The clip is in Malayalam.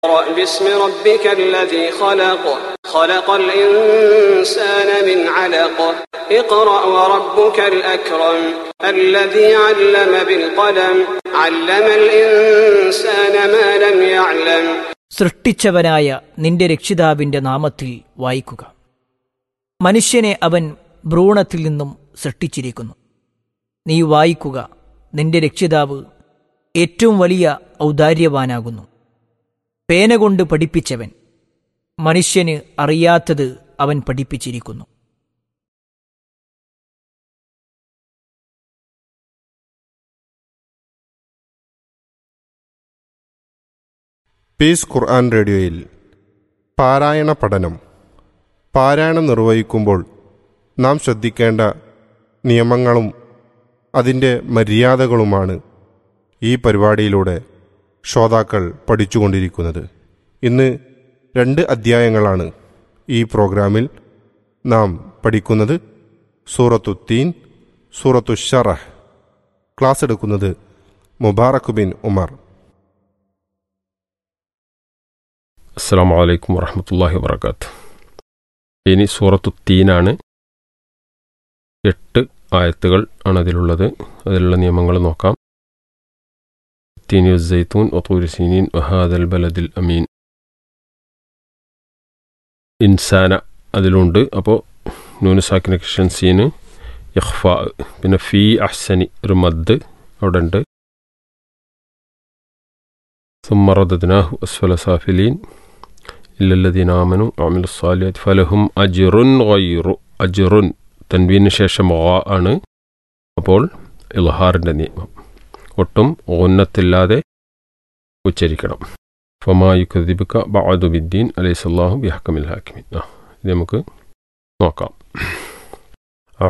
اقرأ باسم ربك الذي خلق خلق الإنسان من علق اقرأ وربك الأكرم الذي علم بالقلم علم الإنسان ما لم يعلم സൃഷ്ടിച്ചവനായ നിന്റെ രക്ഷിതാവിന്റെ നാമത്തിൽ വായിക്കുക മനുഷ്യനെ അവൻ ഭ്രൂണത്തിൽ നിന്നും സൃഷ്ടിച്ചിരിക്കുന്നു നീ വായിക്കുക നിന്റെ രക്ഷിതാവ് ഏറ്റവും വലിയ ഔദാര്യവാനാകുന്നു പേന കൊണ്ട് പഠിപ്പിച്ചവൻ മനുഷ്യന് അറിയാത്തത് അവൻ പഠിപ്പിച്ചിരിക്കുന്നു പീസ് ഖുർആൻ റേഡിയോയിൽ പാരായണ പഠനം പാരായണം നിർവഹിക്കുമ്പോൾ നാം ശ്രദ്ധിക്കേണ്ട നിയമങ്ങളും അതിൻ്റെ മര്യാദകളുമാണ് ഈ പരിപാടിയിലൂടെ ശ്രോതാക്കൾ പഠിച്ചുകൊണ്ടിരിക്കുന്നത് ഇന്ന് രണ്ട് അധ്യായങ്ങളാണ് ഈ പ്രോഗ്രാമിൽ നാം പഠിക്കുന്നത് സൂറത്തു തീൻ സൂറത്തു ഷറഹ് ക്ലാസ് എടുക്കുന്നത് മുബാറക് ബിൻ ഉമർ അസ്സാം വലൈക്കും വറഹമത്തല്ലാഹി വാബർക്കാത്ത് ഇനി സൂറത്തു തീനാണ് എട്ട് ആയത്തുകൾ ആണ് അതിലുള്ളത് അതിലുള്ള നിയമങ്ങൾ നോക്കാം തീനു സൈത്തൂൻ ഒത്തൂരി സീനീൻ വഹാദൽ ബലദിൽ അമീൻ ഇൻസാന അതിലുണ്ട് അപ്പോൾ നൂനുസാക്കിന കൃഷ്ണൻ സീന് യഹ്ഫ പിന്നെ ഫി അഹ്സനി ഒരു മദ് അവിടെ ഉണ്ട് സുമ്മറദനാഹു അസ്ഫല സാഫിലീൻ ഇല്ലല്ലദീൻ ആമനു അമിലു സാലിയാത്ത് ഫലഹും അജിറുൻ ഗൈറു അജിറുൻ തൻവീന് ശേഷം ഓ ആണ് അപ്പോൾ ഇൽഹാറിൻ്റെ നിയമം ഒട്ടും ഓന്നത്തില്ലാതെ ഉച്ചരിക്കണം ഫമായു ഖദിബിക്ക ബഅദു ബിദ്ദീൻ അലൈസല്ലാഹു ബിഹക്കമിൽ ഹാക്കിമിൻ ആ ഇത് നമുക്ക് നോക്കാം